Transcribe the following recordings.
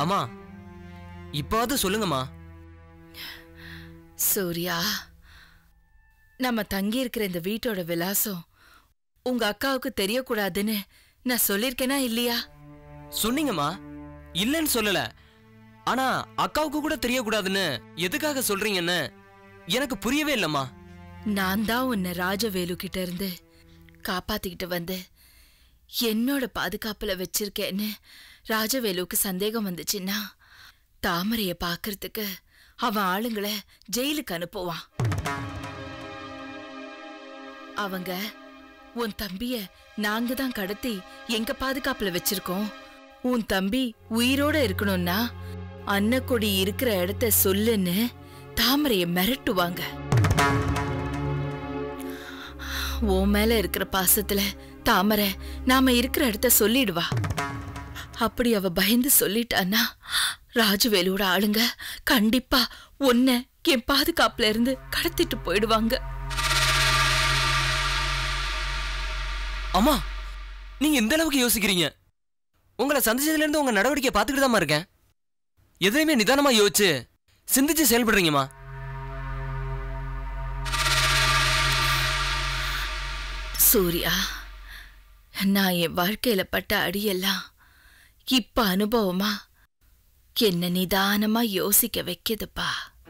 அம்மா இப்போவாது சொல்லுங்கம்மா சூர்யா நம்ம தங்கி இருக்கிற இந்த வீட்டோட விலாசம் உங்க அக்காவுக்கு தெரியக்கூடாதுன்னு நான் சொல்லிருக்கேனா இல்லையா சொன்னீங்கம்மா இல்லைன்னு சொல்லல ஆனா அக்காவுக்கு கூட தெரியக்கூடாதுன்னு எதுக்காக சொல்றீங்கன்னு எனக்கு புரியவே இல்லம்மா நான் தான் உன்னை ராஜவேலு கிட்ட இருந்து காப்பாத்திக்கிட்டு வந்து என்னோட பாதுகாப்புல வச்சிருக்கேன்னு ராஜவேலுவுக்கு சந்தேகம் வந்துச்சுன்னா தாமரைய பார்க்கறதுக்கு அவன் ஆளுங்களை ஜெயிலுக்கு அனுப்புவான் அவங்க உன் தம்பிய நாங்க தான் கடத்தி எங்க பாதுகாப்புல வச்சிருக்கோம் உன் தம்பி உயிரோட இருக்கணும்னா அன்னக்கொடி இருக்கிற இடத்த சொல்லுன்னு தாமரைய மிரட்டுவாங்க உன் மேல இருக்கிற பாசத்துல தாமரை நாம இருக்கிற இடத்த சொல்லிடுவா அப்படி அவ பயந்து சொல்லிட்டான்னா ராஜவேலோட ஆளுங்க கண்டிப்பா உன்னை என் பாதுகாப்புல இருந்து கடத்திட்டு போயிடுவாங்க அம்மா நீங்க எந்த அளவுக்கு யோசிக்கிறீங்க உங்களை சந்திச்சதுல இருந்து உங்க நடவடிக்கை பார்த்துக்கிட்டு தான் இருக்கேன் எதையுமே நிதானமா யோசிச்சு சிந்திச்சு செயல்படுறீங்கம்மா சூர்யா நான் என் வாழ்க்கையில பட்ட அடியெல்லாம் இப்ப அனுபவமா என்ன நிதானமா யோசிக்க வைக்குதுப்பா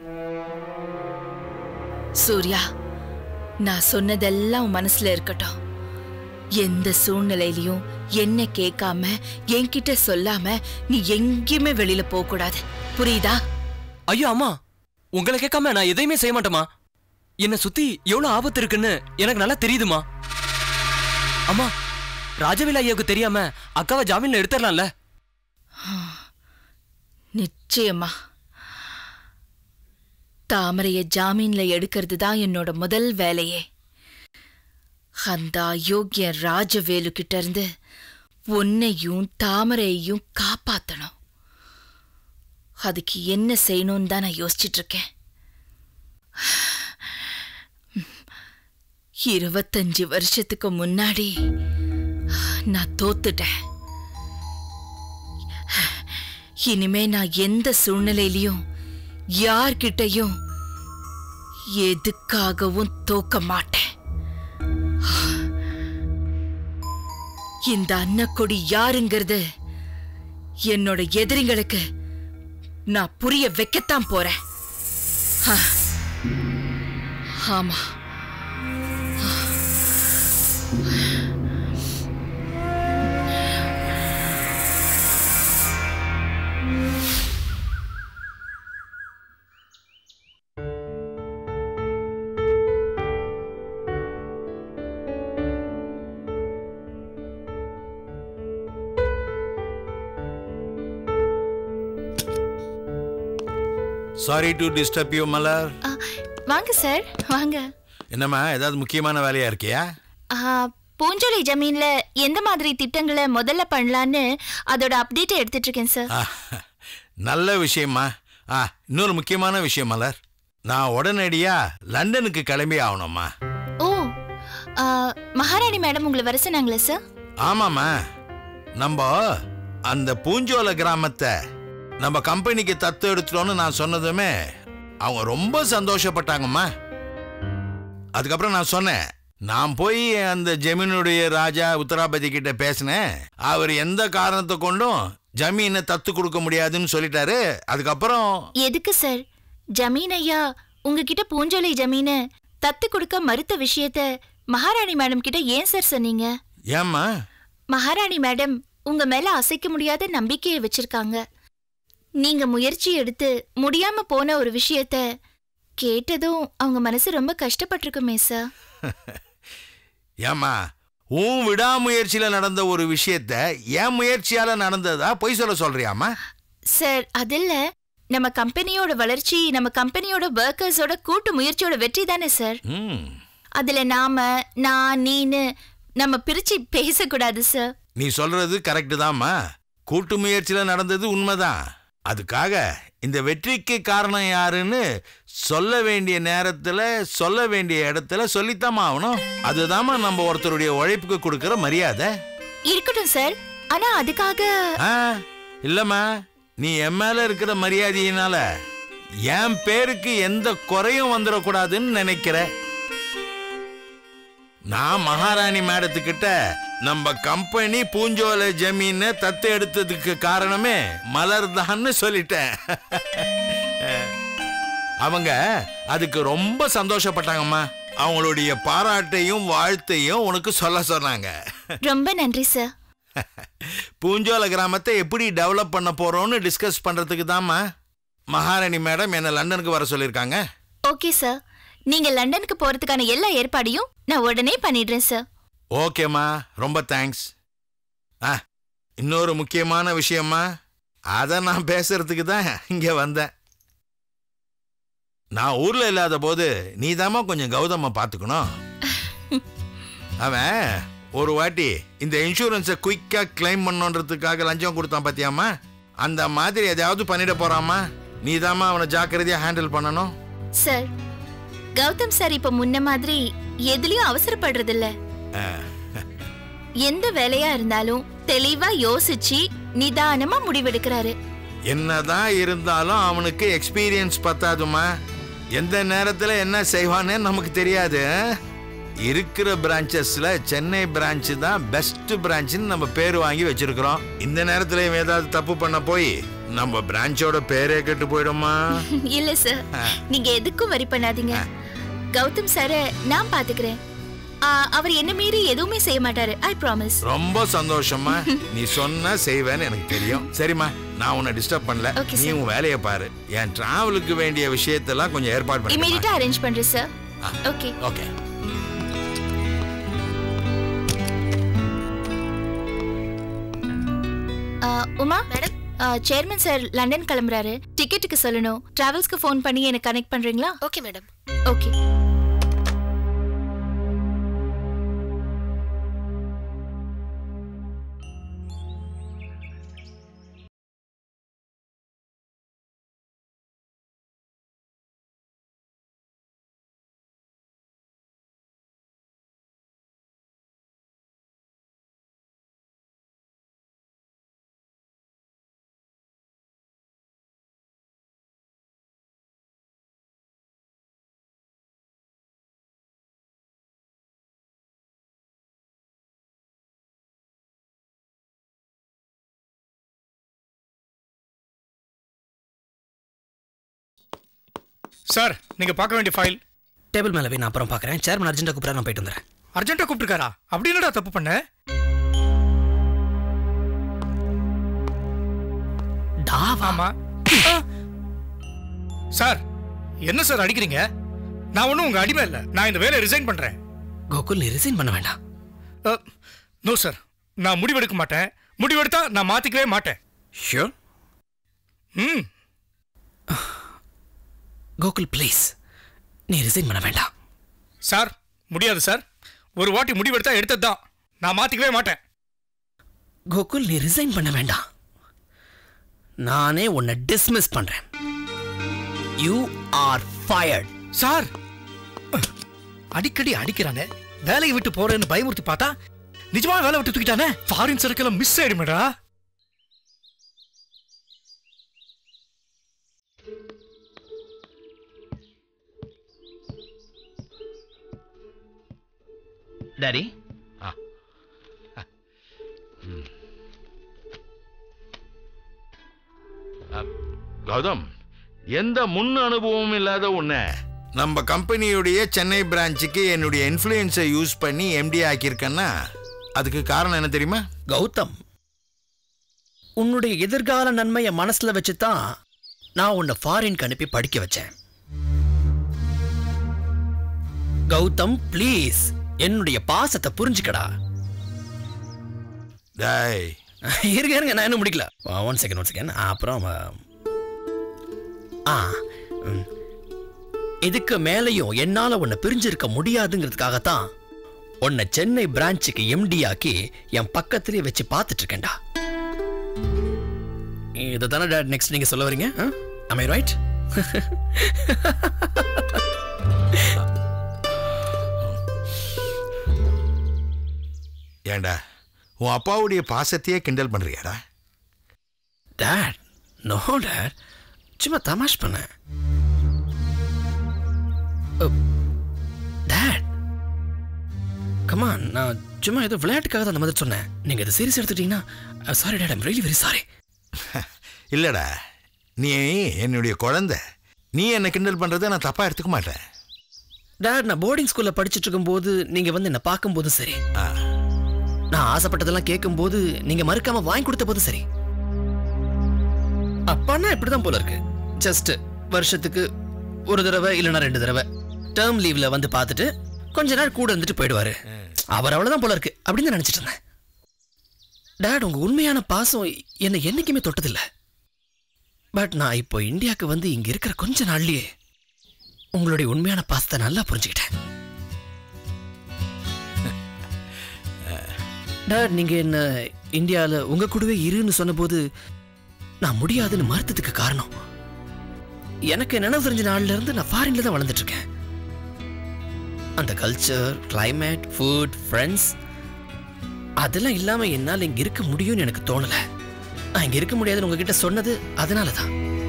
சூர்யா நான் சொன்னதெல்லாம் உன் மனசுல இருக்கட்டும் எந்த சூழ்நிலையிலயும் என்ன கேட்காம என்கிட்ட சொல்லாம நீ எங்கேயுமே வெளியில போக கூடாது புரியுதா ஐயோ அம்மா உங்களை கேட்காம நான் எதையுமே செய்ய மாட்டேமா என்னை சுத்தி எவ்வளவு ஆபத்து இருக்குன்னு எனக்கு நல்லா தெரியுதுமா அம்மா ராஜவேல் ஐயாவுக்கு தெரியாம அக்காவை ஜாமீன்ல எடுத்துடலாம்ல நிச்சயமா தாமரைய ஜாமீன்ல எடுக்கிறது தான் என்னோட முதல் வேலையே அந்த அயோக்கிய ராஜவேலு கிட்ட இருந்து உன்னையும் தாமரையையும் காப்பாத்தணும் அதுக்கு என்ன செய்யணும்னு தான் நான் யோசிச்சிட்டு இருக்கேன் இருபத்தஞ்சு வருஷத்துக்கு முன்னாடி நான் தோத்துட்டேன் இனிமே நான் எந்த சூழ்நிலையிலையும் யார்கிட்டயும் எதுக்காகவும் தோக்க மாட்டேன் இந்த அன்னக்கொடி யாருங்கிறது என்னோட எதிரிங்களுக்கு நான் புரிய வைக்கத்தான் போறேன் ஆ. ஆமா sorry to disturb you Malar ஆ, வாங்க சார் வாங்க என்னம்மா ஏதாவது முக்கியமான வேலையா இருக்கியா ஆ, பூஞ்சோலை ஜமீன்ல எந்த மாதிரி திட்டங்களை முதல்ல பண்ணலான்னு அதோட அப்டேட்டை எடுத்துட்டு இருக்கேன் சார் ஆ, நல்ல விஷயம்மா ஆ இன்னொரு முக்கியமான விஷயம் மலர் நான் உடனடியா லண்டனுக்கு கிளம்பி ஆகணும்மா ஓ ஆ, மகாராணி மேடம் உங்களை வர சொன்னாங்களா சார் ஆமாம்மா நம்ம அந்த பூஞ்சோல கிராமத்தை நம்ம கம்பெனிக்கு தத்து எடுத்துட்டோம்னு நான் சொன்னதுமே அவங்க ரொம்ப சந்தோஷப்பட்டாங்கம்மா அதுக்கப்புறம் நான் சொன்னேன் நான் போய் அந்த ஜமீனுடைய ராஜா உத்தராபதி கிட்ட பேசினேன் அவர் எந்த காரணத்தை கொண்டும் ஜமீனை தத்து கொடுக்க முடியாதுன்னு சொல்லிட்டாரு அதுக்கப்புறம் எதுக்கு சார் ஜமீன் ஐயா உங்ககிட்ட பூஞ்சோலை ஜமீனை தத்து கொடுக்க மறுத்த விஷயத்த மகாராணி மேடம் கிட்ட ஏன் சார் சொன்னீங்க ஏம்மா மகாராணி மேடம் உங்க மேல அசைக்க முடியாத நம்பிக்கையை வச்சிருக்காங்க நீங்க முயற்சி எடுத்து முடியாம போன ஒரு விஷயத்த கேட்டதும் அவங்க மனசு ரொம்ப கஷ்டப்பட்டிருக்குமே சார் ஏம்மா உன் விடாமுயற்சியில நடந்த ஒரு விஷயத்த என் முயற்சியால நடந்ததா பொய் சொல்ல சொல்றியாம்மா சார் அதில்ல நம்ம கம்பெனியோட வளர்ச்சி நம்ம கம்பெனியோட ஒர்க்கர்ஸோட கூட்டு முயற்சியோட வெற்றி தானே சார் ம் அதுல நாம நான் நீன்னு நம்ம பிரிச்சு பேசக்கூடாது சார் நீ சொல்றது கரெக்டு தாம்மா கூட்டு முயற்சியில நடந்தது உண்மைதான் அதுக்காக இந்த வெற்றிக்கு காரணம் யாருன்னு சொல்ல வேண்டிய நேரத்துல சொல்ல வேண்டிய இடத்துல சொல்லித்தாம்மா ஆகணும் அதுதாம்மா நம்ம ஒருத்தருடைய உழைப்புக்கு கொடுக்கிற மரியாதை இருக்கட்டும் சார் ஆனா அதுக்காக ஆ இல்லம்மா நீ என் மேல இருக்கிற மரியாதையினால என் பேருக்கு எந்த குறையும் வந்துடக்கூடாதுன்னு நினைக்கிற நான் மகாராணி மேடத்துக்கிட்ட நம்ம கம்பெனி பூஞ்சோலை ஜமீனை தத்து எடுத்ததுக்கு காரணமே மலர்தான்னு சொல்லிட்டேன் அவங்க அதுக்கு ரொம்ப சந்தோஷப்பட்டாங்கம்மா அவங்களுடைய பாராட்டையும் வாழ்த்தையும் உனக்கு சொல்ல சொன்னாங்க ரொம்ப நன்றி சார் பூஞ்சோல கிராமத்தை எப்படி டெவலப் பண்ண போறோம்னு டிஸ்கஸ் பண்றதுக்கு தாம்மா மகாராணி மேடம் என்ன லண்டனுக்கு வர சொல்லியிருக்காங்க ஓகே சார் நீங்க லண்டனுக்கு போறதுக்கான எல்லா ஏற்பாடையும் நான் உடனே பண்ணிடுறேன் சார் ஓகேம்மா ரொம்ப தேங்க்ஸ் ஆ இன்னொரு முக்கியமான விஷயம்மா அதை நான் பேசுறதுக்கு தான் இங்கே வந்தேன் நான் ஊர்ல இல்லாத போது நீதாம்மா கொஞ்சம் கௌதம பார்த்துக்கணும் அவன் ஒரு வாட்டி இந்த இன்சூரன்ஸை குயிக்கா கிளைம் பண்ணணுன்றதுக்காக லஞ்சம் கொடுத்தான் பாத்தியாம்மா அந்த மாதிரி எதையாவது பண்ணிட போறாமா நீதாம்மா அவனை ஜாக்கிரதையா ஹேண்டில் பண்ணணும் சார் கௌதம் சார் இப்ப முன்ன மாதிரி எதுலயும் அவசரப்படுறது இல்ல எந்த வேலையா இருந்தாலும் தெளிவா யோசிச்சு நிதானமா முடிவெடுக்கிறாரு என்னதான் இருந்தாலும் அவனுக்கு எக்ஸ்பீரியன்ஸ் பத்தாதுமா எந்த நேரத்துல என்ன செய்வானே நமக்கு தெரியாது இருக்கிற பிரான்ச்சஸ்ல சென்னை பிரான்ச் தான் பெஸ்ட் பிரான்ச்னு நம்ம பேர் வாங்கி வச்சிருக்கிறோம் இந்த நேரத்துல இவன் ஏதாவது தப்பு பண்ண போய் நம்ம பிரான்ச்சோட பேரே கெட்டு போயிடுமா இல்ல சார் நீங்க எதுக்கும் வரி பண்ணாதீங்க கௌதம் சார நான் பாத்துக்கிறேன் ஆ, அவர் என்ன மீறி எதுவுமே செய்ய மாட்டாரு ஐ ப்ராமிஸ் ரொம்ப சந்தோஷமா நீ சொன்னா செய்வேன்னு எனக்கு தெரியும் சரிம்மா நான் உன்னை டிஸ்டர்ப் பண்ணல Okay, நீ sir. உன் வேலையை பாரு என் டிராவலுக்கு வேண்டிய விஷயத்தெல்லாம் கொஞ்சம் ஏற்பாடு பண்ணி இமீடியட்டா அரேஞ்ச் பண்றேன் சார் ஆ. Okay okay Uma madam chairman sir London கிளம்புறாரு டிக்கெட்டுக்கு சொல்லணும் டிராவல்ஸ்க்கு ஃபோன் பண்ணி எனக்கு கனெக்ட் பண்றீங்களா ஓகே மேடம் ஓகே சார் நீங்க பார்க்க வேண்டிய ஃபைல் டேபிள் மேலே போய் நான் அப்புறம் பார்க்குறேன் சேர்மன் அர்ஜென்ட்டாக கூப்பிட்றா நான் போயிட்டு வந்துடுறேன் அர்ஜென்ட்டா கூப்பிட்டுருக்காரா அப்படி என்னடா தப்பு பண்ண டாவா ஆமா சார் என்ன சார் அடிக்கிறீங்க நான் ஒன்றும் உங்க அடிமை இல்லை நான் இந்த வேலையை ரிசைன் பண்றேன் கோகுல் நீ ரிசைன் பண்ண வேண்டாம் நோ சார் நான் முடிவெடுக்க மாட்டேன் முடிவெடுத்தா நான் மாத்திக்கவே மாட்டேன் ஷியோர் ம் கோகுல் ப்ளீஸ் நீ ரிசைன் பண்ண வேண்டாம் சார் முடியாது சார் ஒரு வாட்டி முடிவெடுத்தா எடுத்தது தான் நான் மாத்திக்கவே மாட்டேன் கோகுல் நீ ரிசைன் பண்ண வேண்டாம் நானே உன்னை டிஸ்மிஸ் பண்றேன் யூ ஆர் ஃபயர்ட் சார் அடிக்கடி அடிக்கிறானே வேலையை விட்டு போறேன்னு பயமுறுத்தி பார்த்தா நிஜமா வேலை விட்டு தூக்கிட்டானே ஃபாரின் சரக்கெல்லாம் மிஸ் ஆயிடுமேடா டாடி கௌதம் எந்த முன் அனுபவமும் இல்லாத உன்னை நம்ம கம்பெனியுடைய சென்னை பிரான்ச்சுக்கு என்னுடைய இன்ஃப்ளூயன்ஸை யூஸ் பண்ணி எம்டி ஆக்கியிருக்கேன்னா அதுக்கு காரணம் என்ன தெரியுமா கௌதம் உன்னுடைய எதிர்கால நன்மையை மனசுல வச்சு தான் நான் உன்னை ஃபாரின்க்கு அனுப்பி படிக்க வச்சேன் கௌதம் ப்ளீஸ் என்னுடைய பாசத்தை புரிஞ்சுக்கடா டேய் இருங்க இருங்க நான் இன்னும் முடிக்கல ஒன் செகண்ட் ஒன் செகண்ட் அப்புறம் ஆ, ஆ ம். இதுக்கு மேலேயும் என்னால உன்னை பிரிஞ்சிருக்க முடியாதுங்கிறதுக்காகத்தான் உன்னை சென்னை பிரான்ச்சுக்கு எம்டி ஆக்கி என் பக்கத்திலேயே வச்சு பார்த்துட்டு இருக்கேன்டா இதை தானே டேட் நெக்ஸ்ட் நீங்க சொல்ல வரீங்க am I ரைட் ஏண்டா உன் அப்பாவுடைய பாசத்தையே கிண்டல் பண்றியாடா டேட் நோ டேட் சும்மா தமாஷ் பண்ணேன் டேட் கமான் நான் சும்மா ஏதோ விளையாட்டுக்காக தான் அந்த மாதிரி சொன்னேன் நீங்கள் இதை சீரியஸ் எடுத்துட்டீங்கன்னா sorry dad I'm really very sorry இல்லடா நீ என்னுடைய குழந்தை நீ என்ன கிண்டல் பண்றதை நான் தப்பா எடுத்துக்க மாட்டேன் டேட் நான் போர்டிங் ஸ்கூலில் படிச்சுட்டு இருக்கும்போது நீங்கள் வந்து என்னை பார்க்கும்போது சரி ஆ, நான் ஆசைப்பட்டதெல்லாம் கேட்கும்போது நீங்க மறுக்காம வாங்கி கொடுத்த போது சரி அப்பான்னா இப்படிதான் போல இருக்கு ஜஸ்ட் வருஷத்துக்கு ஒரு தடவை இல்லைன்னா ரெண்டு தடவை டேர்ம் லீவ்ல வந்து பார்த்துட்டு கொஞ்ச நாள் கூட இருந்துட்டு போயிடுவாரு அவர் அவ்வளவுதான் போல இருக்கு அப்படின்னு தான் நினைச்சிட்டு இருந்தேன் டேட் உங்க உண்மையான பாசம் என்னை என்னைக்குமே தொட்டதில்ல பட் நான் இப்போ இந்தியாவுக்கு வந்து இங்க இருக்கிற கொஞ்ச நாள்லயே உங்களுடைய உண்மையான பாசத்தை நல்லா புரிஞ்சுக்கிட்டேன் டாட் நீங்க என்ன இந்தியால உங்க கூடவே இருன்னு சொன்னபோது நான் முடியாதுன்னு மறுத்ததுக்கு காரணம் எனக்கு நினைவு தெரிஞ்ச நாள்ல இருந்து நான் ஃபாரின்ல தான் வளர்ந்துட்டு இருக்கேன் அந்த கல்ச்சர் climate ஃபுட் ஃப்ரெண்ட்ஸ் அதெல்லாம் இல்லாம என்னால இங்க இருக்க முடியும்னு எனக்கு தோணல நான் இங்க இருக்க முடியாதுன்னு உங்ககிட்ட சொன்னது அதனால தான்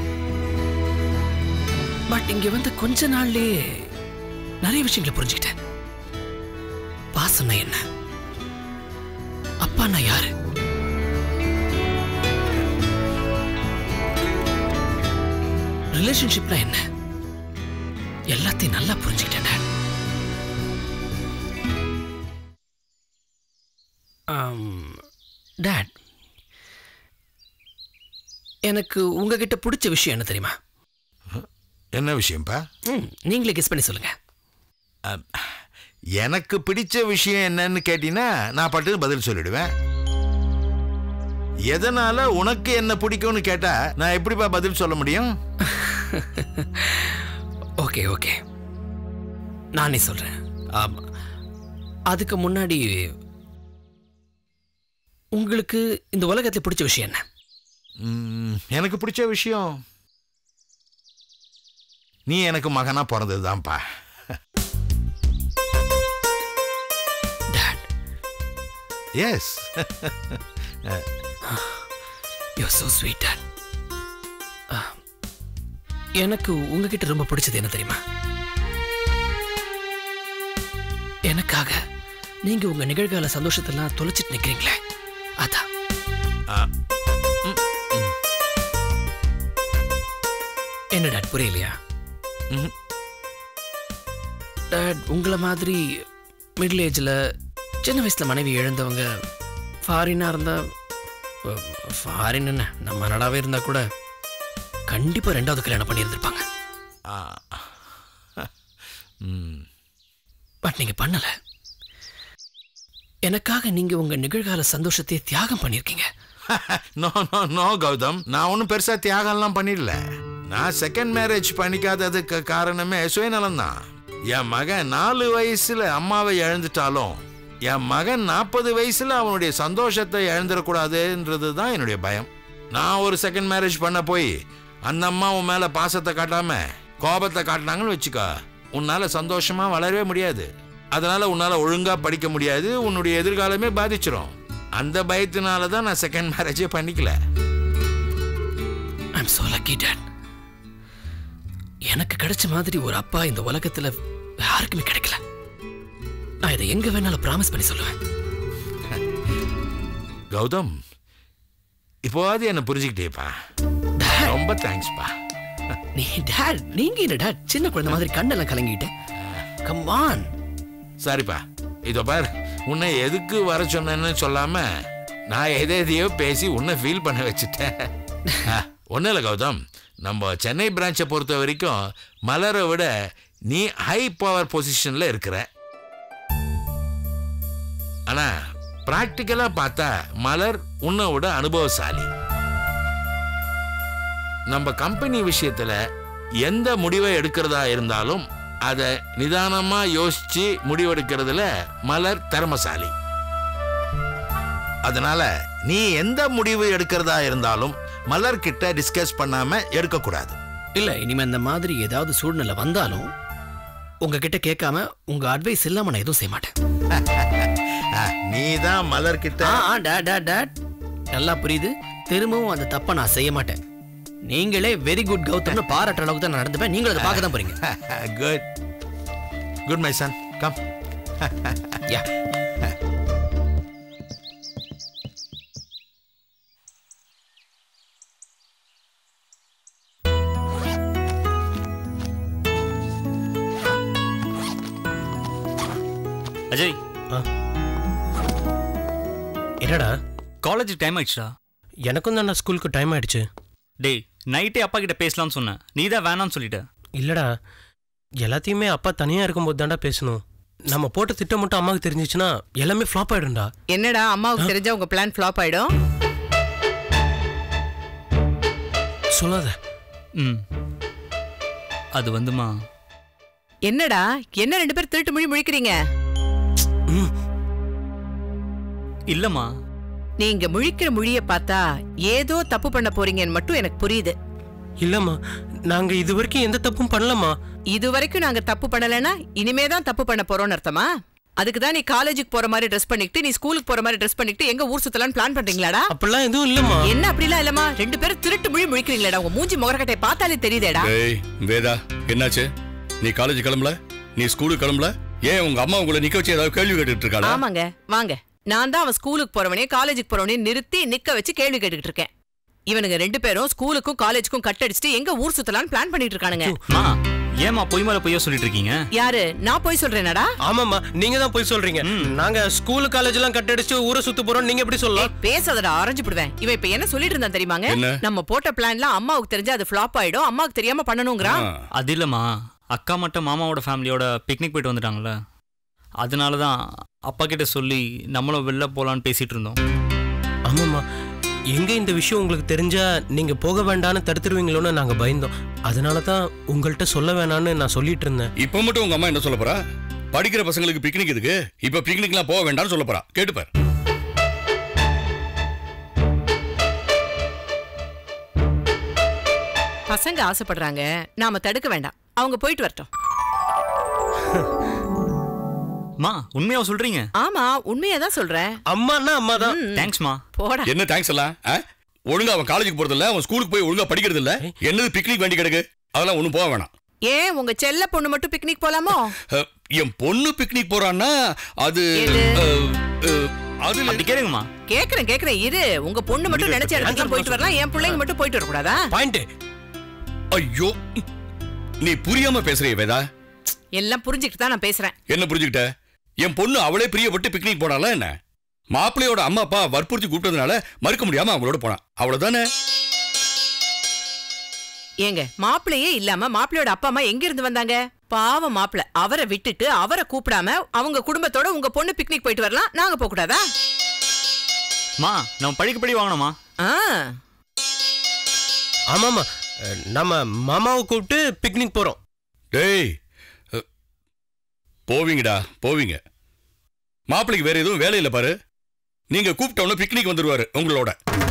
பட் இங்க வந்து கொஞ்ச நாள்லயே நிறைய விஷயங்களை புரிஞ்சுக்கிட்டேன் பாசம்னா என்ன அப்பா நான் யாரு ரிலேஷன்ஷிப்னா என்ன எல்லாத்தையும் நல்லா புரிஞ்சுக்கிட்டேன் Dad. ஆம், Dad, எனக்கு உங்ககிட்ட பிடிச்ச விஷயம் என்ன தெரியுமா என்ன விஷயம்ப்பா ம் நீங்களே கெஸ் பண்ணி சொல்லுங்க எனக்கு பிடிச்ச விஷயம் என்னன்னு கேட்டீங்கன்னா நான் பாட்டுக்கு பதில் சொல்லிடுவேன் எதனால உனக்கு என்ன பிடிக்கும்னு கேட்டா நான் எப்படிப்பா பதில் சொல்ல முடியும் ஓகே ஓகே நானே சொல்றேன் ஆம். அதுக்கு முன்னாடி உங்களுக்கு இந்த உலகத்துல பிடிச்ச விஷயம் என்ன ம், எனக்கு பிடிச்ச விஷயம் நீ எனக்கு மகனா பிறந்ததுதான்ப்பா dad yes you so sweet dad எனக்கு உங்ககிட்ட ரொம்ப பிடிச்சது என்ன தெரியுமா எனக்காக நீங்க உங்க நிகழ்கால சந்தோஷத்தெல்லாம் தொலைச்சிட்டு நிக்கிறீங்களே அதான் என்ன டாட் புரியலையா ம்ஹும். டாட் உங்களை மாதிரி மிடில் ஏஜில் சின்ன வயசில் மனைவி இழந்தவங்க ஃபாரினாக இருந்தால் ஃபாரின் என்ன நம்ம நடாவே இருந்தால் கூட கண்டிப்பாக ரெண்டாவது கல்யாணம் பண்ணியிருந்திருப்பாங்க பட் நீங்கள் பண்ணலை எனக்காக நீங்கள் உங்கள் நிகழ்கால சந்தோஷத்தை தியாகம் பண்ணியிருக்கீங்க நோ நோ நோ கௌதம் நான் ஒன்றும் பெருசா தியாகம்லாம் பண்ணிடல நான் செகண்ட் மேரேஜ் பண்ணிக்காததுக்கு காரணமே சுயநலம் தான் என் மகன் நாலு வயசுல அம்மாவை இழந்துட்டாலும் என் மகன் நாற்பது வயசுல அவனுடைய சந்தோஷத்தை இழந்துடக்கூடாதுன்றது தான் என்னுடைய பயம் நான் ஒரு செகண்ட் மேரேஜ் பண்ண போய் அந்த அம்மா உன் மேல பாசத்தை காட்டாம கோபத்தை காட்டினாங்கன்னு வச்சுக்கோ உன்னால சந்தோஷமா வளரவே முடியாது அதனால உன்னால ஒழுங்கா படிக்க முடியாது உன்னுடைய எதிர்காலமே பாதிச்சிரும் அந்த பயத்தினால தான் நான் செகண்ட் மேரேஜே பண்ணிக்கல ஐம் so lucky dad எனக்கு கிடைச்ச மாதிரி ஒரு அப்பா இந்த உலகத்துல யாருக்குமே கிடைக்கல நான் இதை எங்க வேணாலும் ப்ராமிஸ் பண்ணி சொல்லுவேன் கௌதம் இப்போவாது என்ன புரிஞ்சுக்கிட்டேப்பா ரொம்ப தேங்க்ஸ்ப்பா நீ டேட் நீங்க என்ன டேட் சின்ன குழந்தை மாதிரி கண்ணெல்லாம் கலங்கிட்டு கம் ஆன் சரிப்பா இதோ பார் உன்னை எதுக்கு வர சொன்னேன்னு சொல்லாம நான் எதை எதையோ பேசி உன்னை ஃபீல் பண்ண வச்சுட்டேன் ஒன்றும் இல்லை கௌதம் நம்ம சென்னை பிரான்ச்சை பொறுத்த வரைக்கும் மலரை விட நீ ஹை பவர் பொசிஷனில் இருக்கிற ஆனா ப்ராக்டிக்கலா பார்த்தா மலர் உன்னை விட அனுபவசாலி நம்ம கம்பெனி விஷயத்துல எந்த முடிவை எடுக்கிறதா இருந்தாலும் அதை நிதானமா யோசிச்சு முடிவெடுக்கிறதுல மலர் திறமசாலி அதனால நீ எந்த முடிவு எடுக்கிறதா இருந்தாலும் மலர் கிட்ட டிஸ்கஸ் பண்ணாம எடுக்கக்கூடாது இல்ல இனிமே இந்த மாதிரி ஏதாவது சூழ்நிலை வந்தாலும் உங்ககிட்ட கேட்காம உங்க அட்வைஸ் இல்லாம நான் எதுவும் செய்ய மாட்டேன் நீ தான் மலர் கிட்ட ஆ ஆ டேட் டேட் டேட் நல்லா புரியுது திரும்பவும் அந்த தப்பை நான் செய்ய மாட்டேன் நீங்களே வெரி குட் கௌதம்னு பாராட்டுற அளவுக்கு தான் நான் நடந்துப்பேன் நீங்களும் அதை பார்க்க தான் போறீங்க good good my son come யா அஜய் என்னடா காலேஜ் டைம் ஆயிடுச்சா எனக்கும் தான் ஸ்கூலுக்கு டைம் ஆயிடுச்சு டேய் நைட்டே அப்பா கிட்ட பேசலாம்னு சொன்னேன் நீ தான் வேணாம்னு சொல்லிட்ட இல்லடா எல்லாத்தையுமே அப்பா தனியா இருக்கும்போது தான்டா பேசணும் நம்ம போட்ட திட்டம் மட்டும் அம்மாவுக்கு தெரிஞ்சிச்சுன்னா எல்லாமே ஃப்ளாப் ஆயிடும்டா என்னடா அம்மாவுக்கு தெரிஞ்சா உங்க பிளான் ஃப்ளாப் ஆயிடும் சொல்லாத ம் அது வந்துமா என்னடா என்ன ரெண்டு பேரும் திருட்டு மொழி முழிக்கிறீங்க இல்லம்மா நீங்க முழிக்கிற மொழிய பார்த்தா ஏதோ தப்பு பண்ண போறீங்கன்னு மட்டும் எனக்கு புரியுது இல்லம்மா நாங்க இது வரைக்கும் எந்த தப்பும் பண்ணலம்மா இது வரைக்கும் நாங்க தப்பு பண்ணலைன்னா இனிமே தான் தப்பு பண்ண போறோம்னு அர்த்தமா அதுக்கு தான் நீ காலேஜுக்கு போற மாதிரி ட்ரெஸ் பண்ணிக்கிட்டு நீ ஸ்கூலுக்கு போற மாதிரி ட்ரெஸ் பண்ணிக்கிட்டு எங்க ஊர் சுத்தலாம்னு பிளான் பண்றீங்களாடா அப்படிலாம் எதுவும் இல்லம்மா என்ன அப்படிலாம் இல்லம்மா ரெண்டு பேரும் திருட்டு மொழி முழிக்கிறீங்களாடா உங்க மூஞ்சி முகரக்கட்டை பார்த்தாலே தெரியுதேடா டேய் வேதா என்னாச்சு நீ காலேஜ் கிளம்பல நீ ஸ்கூலுக்கு கிளம்பல ஏன் உங்க அம்மா உங்களை நிக்க வச்சு ஏதாவது கேள்வி கேட்டுட்டு இருக்காளா ஆமாங்க வாங்க நான் தான் அவன் ஸ்கூலுக்கு போறவனே காலேஜுக்கு போறவனே நிறுத்தி நிக்க வச்சு கேள்வி கேட்டுக்கிட்டு இருக்கேன் இவனுங்க ரெண்டு பேரும் ஸ்கூலுக்கும் காலேஜுக்கும் கட் அடிச்சுட்டு எங்க ஊர் சுத்தலாம்னு பிளான் பண்ணிட்டு இருக்கானுங்க மா ஏமா பொய் மேல பொய்யா சொல்லிட்டு இருக்கீங்க யாரு நான் போய் சொல்றேனடா ஆமாம்மா நீங்க தான் போய் சொல்றீங்க நாங்க ஸ்கூல் காலேஜ் எல்லாம் கட் அடிச்சு ஊரை சுத்து போறோம் நீங்க எப்படி சொல்லலாம் பேசாதடா அரைஞ்சு விடுவேன் இவன் இப்ப என்ன சொல்லிட்டு இருந்தான் தெரியுமாங்க என்ன? நம்ம போட்ட பிளான்லாம் அம்மாவுக்கு தெரிஞ்சா அது ஃபிளாப் ஆயிடும் அம்மாவுக்கு தெரியாம பண்ணணுங்கிறான் ஆ. அது இல்லம்மா அக்கா மட்டும் மாமாவோட ஃபேமிலியோட பிக்னிக் போயிட்டு வந்துட்டாங்கல்ல அதனால தான் அப்பா கிட்ட சொல்லி நம்மளும் வெளில போலான்னு பேசிட்டு இருந்தோம் ஆமாம்மா எங்க இந்த விஷயம் உங்களுக்கு தெரிஞ்சா நீங்க போக வேண்டாம்னு தடுத்துருவீங்களோன்னு நாங்க பயந்தோம் அதனால தான் உங்கள்கிட்ட சொல்ல வேணாம்னு நான் சொல்லிட்டு இருந்தேன் இப்ப மட்டும் உங்க அம்மா என்ன சொல்ல போறா படிக்கிற பசங்களுக்கு பிக்னிக் எதுக்கு இப்ப பிக்னிக்லாம் போக வேண்டாம்னு சொல்ல போறா கேட்டுப்பார் பசங்க ஆசைப்படுறாங்க நாம தடுக்க வேண்டாம் அவங்க போயிட்டு வரட்டும் மா உண்மையா சொல்றீங்க ஆமா உண்மையா தான் சொல்றேன் அம்மான்னா அம்மா தான் தேங்க்ஸ்மா போடா என்ன தேங்க்ஸ் எல்லாம் ஆ? ஒழுங்கா அவன் காலேஜுக்கு போறது இல்ல அவன் ஸ்கூலுக்கு போய் ஒழுங்கா படிக்கிறது இல்ல என்னது பிக்னிக் வேண்டி கிடக்கு அதெல்லாம் ஒண்ணும் போக வேணாம் ஏன் உங்க செல்ல பொண்ணு மட்டும் பிக்னிக் போலாமோ அஹ், என் பொண்ணு பிக்னிக் போறான்னா அது எது? அஹ், அஹ், அதுல அப்படி கேளுங்கம்மா கேக்குறேன் கேக்குறேன் இரு உங்க பொண்ணு மட்டும் நினைச்ச இடத்துக்கு போயிட்டு வரலாம் என் பிள்ளைங்க மட்டும் போயிட்டு வரக்கூடாதா பாயிண்ட் ஐயோ நீ புரியாம பேசுறிய வேதா எல்லாம் புரிஞ்சுக்கிட்டு தான் நான் பேசுறேன் என்ன புரிஞ்சுக்கிட்ட என் பொண்ணு அவளே பிரியப்பட்டு பிக்னிக் போனால என்ன மாப்பிள்ளையோட அம்மா அப்பா வற்புறுத்தி கூப்பிட்டதுனால மறுக்க முடியாம அவங்களோட போனான் அவ்வளவுதானே ஏங்க மாப்பிள்ளையே இல்லாம மாப்பிள்ளையோட அப்பா அம்மா எங்க இருந்து வந்தாங்க பாவம் மாப்பிள்ளை அவரை விட்டுட்டு அவரை கூப்பிடாம அவங்க குடும்பத்தோட உங்க பொண்ணு பிக்னிக் போயிட்டு வரலாம் நாங்க போக கூடாதா மா நம்ம படிக்கப்படி வாங்கணுமா ஆ ஆமாம்மா அஹ், நம்ம மாமாவை கூப்பிட்டு பிக்னிக் போறோம் டேய் அஹ், போவீங்கடா போவீங்க மாப்பிள்ளைக்கு வேற எதுவும் வேலை இல்லை பாரு நீங்க கூப்பிட்டவன பிக்னிக் வந்துருவாரு உங்களோட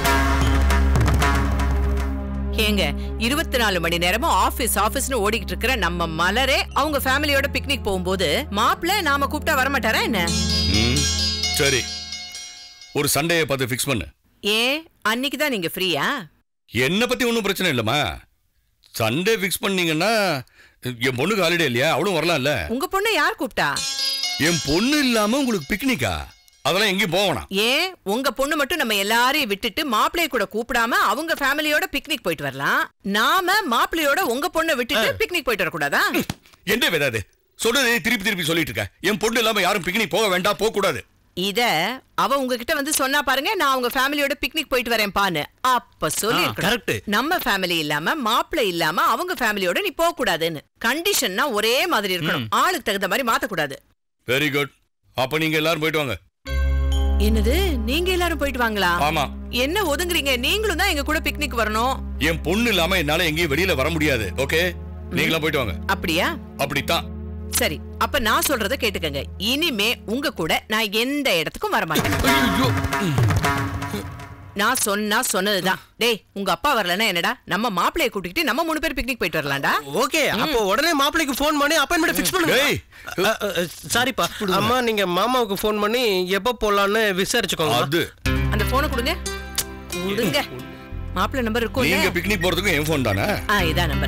ஏங்க இருபத்தி நாலு மணி நேரமும் ஆபீஸ் ஆபீஸ்னு ஓடிக்கிட்டு இருக்கிற நம்ம மலரே அவங்க ஃபேமிலியோட பிக்னிக் போகும்போது மாப்பிள்ளை நாம கூப்பிட்டா வரமாட்டாரா என்ன ம், சரி ஒரு சண்டையை பார்த்து ஃபிக்ஸ் பண்ணு ஏன் அன்னைக்கு தான் நீங்க ஃப்ரீயா என்னை பத்தி ஒன்றும் பிரச்சனை இல்லைம்மா சண்டே ஃபிக்ஸ் பண்ணீங்கன்னா என் பொண்ணுக்கு ஹாலிடே இல்லையா அவளும் வரலாம்ல உங்க பொண்ணை யார் கூப்பிட்டா என் பொண்ணு இல்லாம உங்களுக்கு பிக்னிக்கா அதெல்லாம் எங்கேயும் போகணும் ஏன் உங்க பொண்ணு மட்டும் நம்ம எல்லாரையும் விட்டுட்டு மாப்பிள்ளைய கூட கூப்பிடாம அவங்க ஃபேமிலியோட பிக்னிக் போயிட்டு வரலாம் நாம மாப்பிள்ளையோட உங்க பொண்ணை விட்டுட்டு பிக்னிக் போயிட்டு வரக்கூடாதா என்ன வேதாது சொல்றதே திருப்பி திருப்பி சொல்லிட்டு இருக்க என் பொண்ணு இல்லாம யாரும் பிக்னிக் போக வேண்டாம் போக கூடாது இத அவ உங்ககிட்ட வந்து சொன்னா பாருங்க நான் அவங்க ஃபேமிலியோட பிக்னிக் போயிட்டு வரேன் பான்னு அப்ப சொல்லி correct. நம்ம ஃபேமிலி இல்லாம மாப்பிள்ளை இல்லாம அவங்க ஃபேமிலியோட நீ போக கூடாதுன்னு கண்டிஷன்னா ஒரே மாதிரி இருக்கணும் ஆளுக்கு தகுந்த மாதிரி மாத்த கூடாது வெரி குட் அப்ப நீங்க எல்லாரும் போயிட்டு வாங்க என்னது நீங்க எல்லாரும் போயிட்டு வாங்களா ஆமா என்ன ஒதுங்குறீங்க நீங்களும் தான் எங்க கூட பிக்னிக் வரணும் என் பொண்ணு இல்லாம என்னால எங்கேயும் வெளியில வர முடியாது ஓகே நீங்களாம் போயிட்டு வாங்க அப்படியா அப்படித்தான் சரி அப்ப நான் சொல்றத கேட்டுக்கங்க இனிமே உங்க கூட நான் எந்த இடத்துக்கும் வர மாட்டேன் நான் சொன்னா சொன்னதுதான் டேய் உங்க அப்பா வரலன்னா என்னடா நம்ம மாப்பிளைய கூட்டிக்கிட்டு நம்ம மூணு பேர் பிக்னிக் போயிட்டு வரலாம்டா ஓகே அப்போ உடனே மாப்பிள்ளைக்கு ஃபோன் பண்ணி அப்பாயின்மெண்ட் ஃபிக்ஸ் பண்ணுங்க டேய் அஹ், அஹ், சாரிப்பா அம்மா நீங்க மாமாவுக்கு ஃபோன் பண்ணி எப்போ போலான்னு விசாரிச்சுக்கோங்க அது அந்த போனை கொடுங்க கொடுங்க மாப்பிள்ளை நம்பர் நீங்க இருக்கும் பிக்னிக் போறதுக்கும் என் ஃபோன் தானே ஆ இதான் number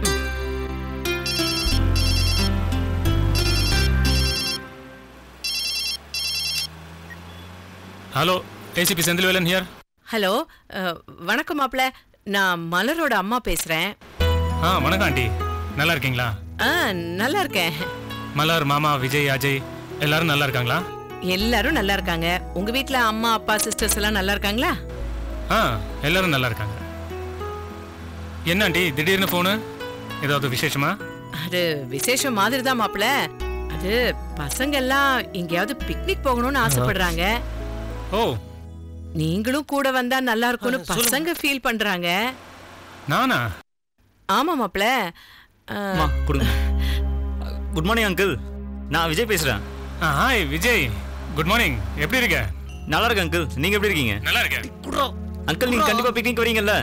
hello ACP Senthilvelan here hello ah, வணக்கம் மாப்பிள்ள நான் மலரோட அம்மா பேசுறேன் ஆ வணக்கம் ஆண்டி நல்லா இருக்கீங்களா ஆ நல்லா இருக்கேன் மலர் மாமா விஜய் அஜய் எல்லாரும் நல்லா இருக்காங்களா எல்லாரும் நல்லா இருக்காங்க உங்க வீட்ல அம்மா அப்பா சிஸ்டர்ஸ் எல்லாம் நல்லா இருக்காங்களா ஆ எல்லாரும் நல்லா இருக்காங்க என்ன ஆண்டி திடீர்னு ஃபோனு ஏதாவது விசேஷமா அது விசேஷம் மாதிரி தான் மாப்பிள்ள அது பசங்க எல்லாம் எங்கேயாவது பிக்னிக் போகணும்னு ஆசைப்படுறாங்க ஓ நீங்களும் கூட வந்தா நல்லா இருக்கும்னு பசங்க ஃபீல் பண்றாங்க நானா ஆமா மாப்பிள்ள அம்மா கொடுங்க குட் மார்னிங் அங்கிள் நான் விஜய் பேசுகிறேன் ஆ ஹாய் விஜய் குட் மார்னிங் எப்படி இருக்க நல்லா இருக்கேன் அங்கிள் நீங்கள் எப்படி இருக்கீங்க நல்லா இருக்கேன் அங்கிள் நீங்கள் கண்டிப்பாக பிக்னிக் வரீங்கல்ல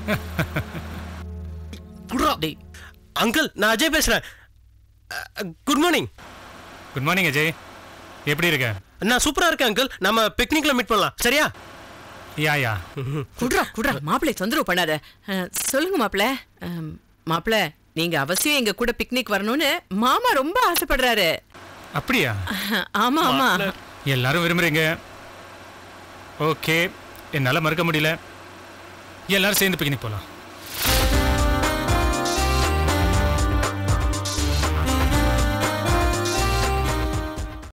டேய் அங்கிள் நான் அஜய் பேசுறேன் good morning good morning Ajay எப்படி இருக்க நான் சூப்பரா இருக்கேன் அங்கிள் நம்ம பிக்னிக்ல மீட் பண்ணலாம் சரியா யா யா குட்ரா குட்ரா மாப்பிள்ளை தொந்தரவு பண்ணாத அஹ், சொல்லுங்க மாப்பிள்ள அம், மாப்பிள்ள நீங்க அவசியம் எங்க கூட பிக்னிக் வரணும்னு மாமா ரொம்ப ஆசைப்படுறாரு அப்படியா ஆமா ஆமா எல்லாரும் விரும்புறீங்க ஓகே என்னால் மறுக்க முடியல எல்லாரும் சேர்ந்து பிக்னிக் போகலாம்